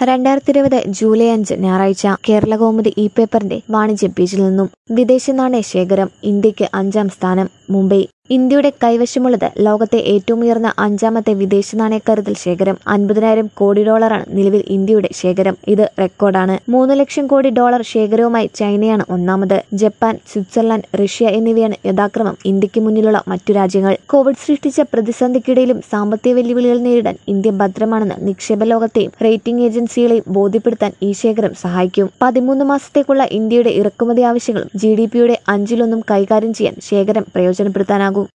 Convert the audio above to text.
രണ്ടായിരത്തി ഇരുപത് ജൂലൈ അഞ്ച് ഞായറാഴ്ച കേരള കൗമുദി ഇ പേപ്പറിന്റെ വാണിജ്യ പേജിൽ നിന്നും വിദേശ നാണയ ശേഖരം ഇന്ത്യക്ക് അഞ്ചാം സ്ഥാനം മുംബൈ ഇന്ത്യയുടെ കൈവശമുള്ളത് ലോകത്തെ ഏറ്റവും ഉയർന്ന അഞ്ചാമത്തെ വിദേശ നാണയ കരുതൽ ശേഖരം അൻപതിനായിരം കോടി ഡോളറാണ് നിലവിൽ ഇന്ത്യയുടെ ശേഖരം ഇത് റെക്കോർഡാണ് മൂന്ന് ലക്ഷം കോടി ഡോളർ ശേഖരവുമായി ചൈനയാണ് ഒന്നാമത് ജപ്പാൻ സ്വിറ്റ്സർലൻഡ് റഷ്യ എന്നിവയാണ് യഥാക്രമം ഇന്ത്യക്ക് മുന്നിലുള്ള മറ്റു രാജ്യങ്ങൾ കോവിഡ് സൃഷ്ടിച്ച പ്രതിസന്ധിക്കിടയിലും സാമ്പത്തിക വെല്ലുവിളികൾ നേരിടാൻ ഇന്ത്യ ഭദ്രമാണെന്ന് നിക്ഷേപ ലോകത്തെയും റേറ്റിംഗ് ഏജൻസികളെയും ബോധ്യപ്പെടുത്താൻ ഈ ശേഖരം സഹായിക്കും പതിമൂന്ന് മാസത്തേക്കുള്ള ഇന്ത്യയുടെ ഇറക്കുമതി ആവശ്യങ്ങളും ജി ഡി പിയുടെ അഞ്ചിലൊന്നും കൈകാര്യം ചെയ്യാൻ ശേഖരം പ്രയോജനപ്പെടുത്താനാകും